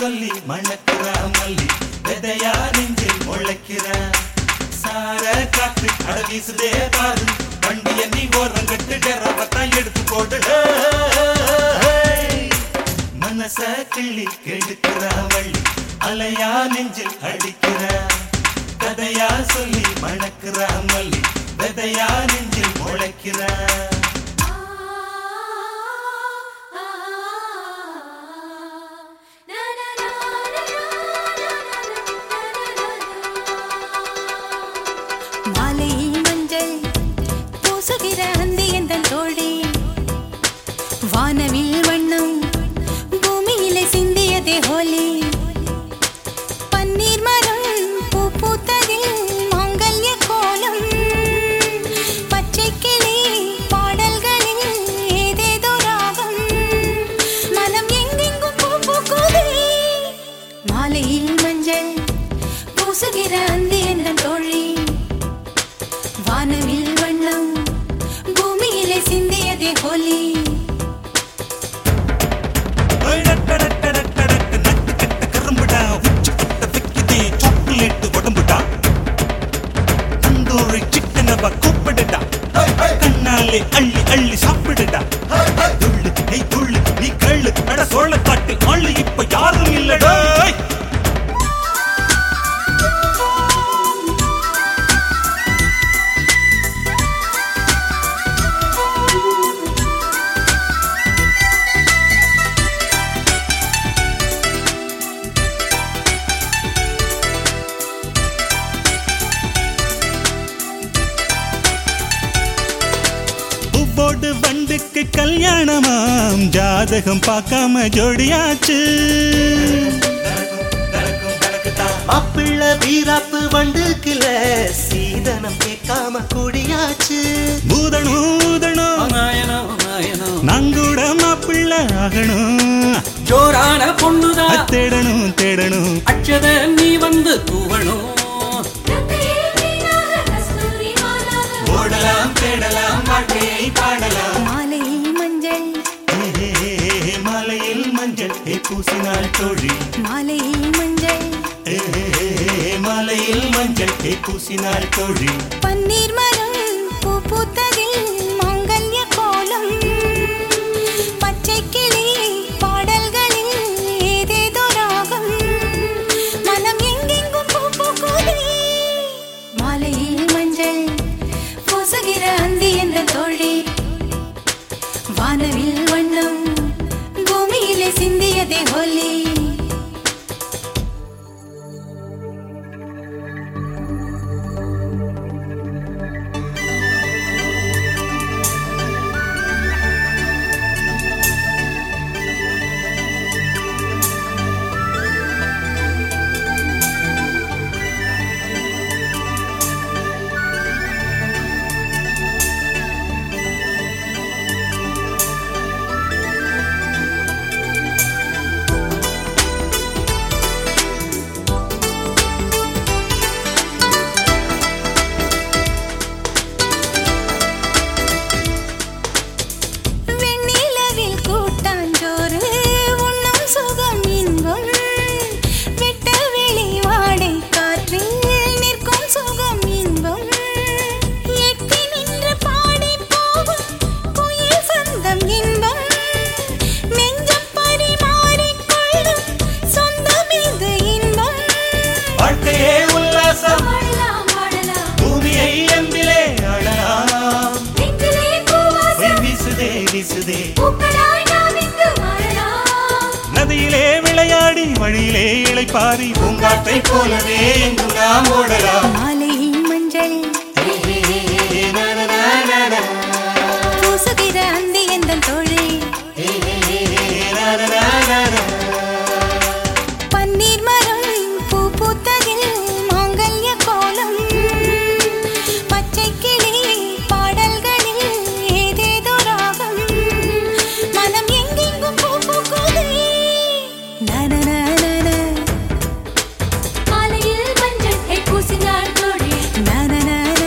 சொல்லி மணக்கிற மல்லி விதையா நெஞ்சில் முளைக்கிற சார காத்து அட வீசுதே பாரு வண்டிய நீ ஓரங்கட்டு டெரவத்தான் எடுத்து போடுட மனச கிள்ளி கெடுக்கிற வள்ளி அலையா நெஞ்சில் அடிக்கிற கதையா சொல்லி மணக்கிற மல்லி விதையா நெஞ்சில் முளைக்கிற மாலையில் மஞ்சள் பூசுகிற அந்தி எந்தன் தோழி வானவில் வண்ணம் பூமியிலே சிந்தியதே ஹோலி பன்னீர் மரம் பூ பூத்ததில் மாங்கல்ய கோலம் பச்சை கிளி பாடல்களில் ஏதேதோ ராகம் மனம் எங்கெங்கும் பூ பூக்குதே மாலையில் மஞ்சள் பூசுகிற அந்தி எந்தன் தோழி வானவில் வண்ணம் பூமியிலே சிந்தியதே ஹோலி கரும்புடா உச்சி கிட்ட வைக்குதே சாக்லேட் உடம்புடா தந்தூரி சிக்கனவ கூப்பிடுடா கண்ணாலே அள்ளி அள்ளி சாப்பிடுடா துள்ளு நீ துள்ளு நீ கள்ளு அட சோழ காட்டு ஆளு இப்ப யாரும் இல்லடா பூவோடு வண்டுக்கு கல்யாணமாம் ஜாதகம் பார்க்காம ஜோடியாச்சு மாப்பிள்ள வீராப்பு வண்டுக்குல சீதனம் கேட்காம குடியாச்சு ஊதணும் ஊதணும் நாயனோ நாயனோ நாங்கூட மாப்பிள்ள ஆகணும் ஜோரான பொண்ணுதான் தேடணும் தேடணும் அச்சத நீ வந்து தூவணும் ஓடலாம் தேடலாம் வாழ்க்கையை பாடலாம் மாலையில் மஞ்சள் ஏ, மாலையில் மஞ்சள் ஏ பூசினால் தோழி மாலையில் மஞ்சள் ஏ, மாலையில் மஞ்சள் ஏ பூசினால் தோழி பன்னீர் மரம் பூ பூத்ததில் மாங்கல்ய கோலம் பச்சை கிளி பாடல்களில் ஏதேதோ ராகம் மனம் எங்கெங்கும் பூ பூக்குதே மாலையில் மஞ்சள் பூசுகிற அந்தி என்ற தோழி வானவில் வண்ணம் பூமியிலே சிந்தியதே ஹோலி வெண்ணிலவில் கூட்டாஞ்சோறு உண்ணும் சுகம் இன்பம் வெட்ட வெளி வாடை காற்றில் நிற்கும் சுகம் இன்பம் எட்டி நின்று பாடி போகும் குயில் சந்தம் இன்பம் நெஞ்சம் பரிமாறிக் கொள்ளும் சொந்தம் இது இன்பம் வாழ்க்கையே உல்லாசம் வாழலாம் வாழலாம் பூமியை அன்பிலே அழலாம் நெஞ்சிலே பூவாசம் பொய் வீசுதே வீசுதே பூக்களாய் நாம் இங்கு வாழலாம் நதியிலே விளையாடி வழியிலே இளைப்பாரி பூங்காற்றை போலவே எங்கும் நாம் ஓடலாம் மாலையில் மஞ்சள் பூசுகிற அந்தி எந்தன் தோழி பன்னீர் மரம் பூ பூத்ததில் மாங்கல்ய கோலம் பச்சை கிளி பாடல்களில் ஏதேதோ ராகம் மனம் எங்கெங்கும் பூ பூக்குதே நனநனன. மாலையில் மஞ்சள் பூசினாள் தோழி நனநனன.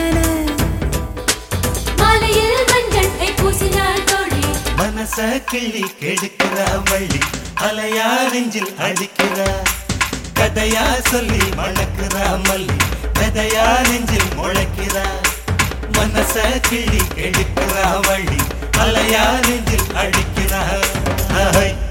மனச கிள்ளி கெடுக்கிற வள்ளி அலையா நெஞ்சில் அடிக்கிற கதையா சொல்லி மணக்கிற மல்லி கதையா நெஞ்சில் முளைக்கிற மனச கிள்ளி கெடுக்கிற வள்ளி அலையா நெஞ்சில் அடிக்கிற ஆஹை